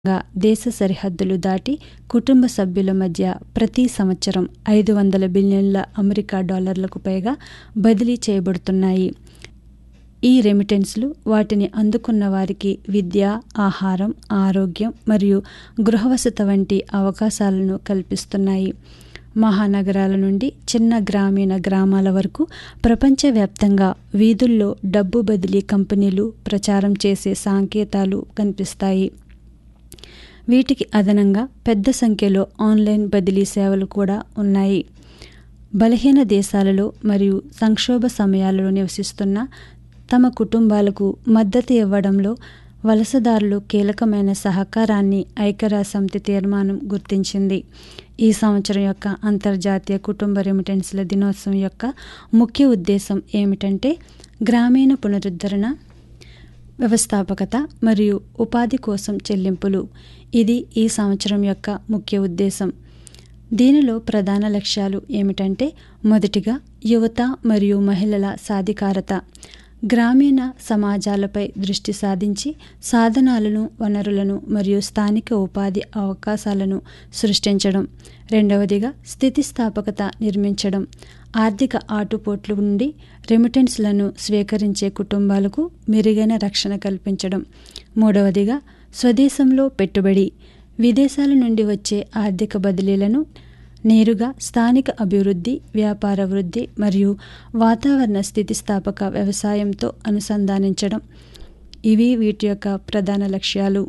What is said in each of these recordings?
గా దేశ సరిహద్దులు దాటి కుటుంబ సభ్యుల మధ్య ప్రతి సంవత్సరం ఐదు వందల బిలియన్ల అమెరికా డాలర్లకు పైగా బదిలీ చేయబడుతున్నాయి ఈ రెమిటెన్స్లు వాటిని అందుకున్న వారికి విద్య ఆహారం ఆరోగ్యం మరియు గృహవసతి వంటి అవకాశాలను కల్పిస్తున్నాయి మహానగరాల నుండి చిన్న గ్రామీణ గ్రామాల వరకు ప్రపంచవ్యాప్తంగా వీధుల్లో డబ్బు బదిలీ కంపెనీలు ప్రచారం చేసే సంకేతాలు కనిపిస్తాయి వీటికి అదనంగా పెద్ద సంఖ్యలో ఆన్లైన్ బదిలీ సేవలు కూడా ఉన్నాయి బలహీన దేశాలలో మరియు సంక్షోభ సమయాలలో నివసిస్తున్న తమ కుటుంబాలకు మద్దతు ఇవ్వడంలో వలసదారులు కీలకమైన సహకారాన్ని ఐక్యరాజ్యసమితి తీర్మానం గుర్తించింది ఈ సంవత్సరం యొక్క అంతర్జాతీయ కుటుంబ రెమిటెన్స్ల దినోత్సవం యొక్క ముఖ్య ఉద్దేశం ఏమిటంటే గ్రామీణ పునరుద్ధరణ వ్యవస్థాపకత మరియు ఉపాధి కోసం చెల్లింపులు ఇది ఈ సంవత్సరం యొక్క ముఖ్య ఉద్దేశం దీనిలో ప్రధాన లక్ష్యాలు ఏమిటంటే మొదటిగా యువత మరియు మహిళల సాధికారత గ్రామీణ సమాజాలపై దృష్టి సాధించి సాధనాలను వనరులను మరియు స్థానిక ఉపాధి అవకాశాలను సృష్టించడం రెండవదిగా స్థితిస్థాపకత నిర్మించడం ఆర్థిక ఆటుపోట్ల నుండి రెమిటెన్స్లను స్వీకరించే కుటుంబాలకు మెరుగైన రక్షణ కల్పించడం మూడవదిగా స్వదేశంలో పెట్టుబడి విదేశాల నుండి వచ్చే ఆర్థిక బదిలీలను నేరుగా స్థానిక అభివృద్ధి వ్యాపార వృద్ధి మరియు వాతావరణ స్థితిస్థాపక వ్యవసాయంతో అనుసంధానించడం ఇవి వీటి యొక్క ప్రధాన లక్ష్యాలు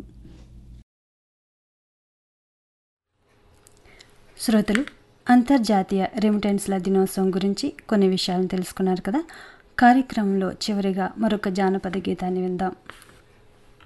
శ్రోతలు అంతర్జాతీయ రెమిటెన్స్ల దినోత్సవం గురించి కొన్ని విషయాలను తెలుసుకున్నారు కదా కార్యక్రమంలో చివరిగా మరొక జానపద గీతాన్ని విందాం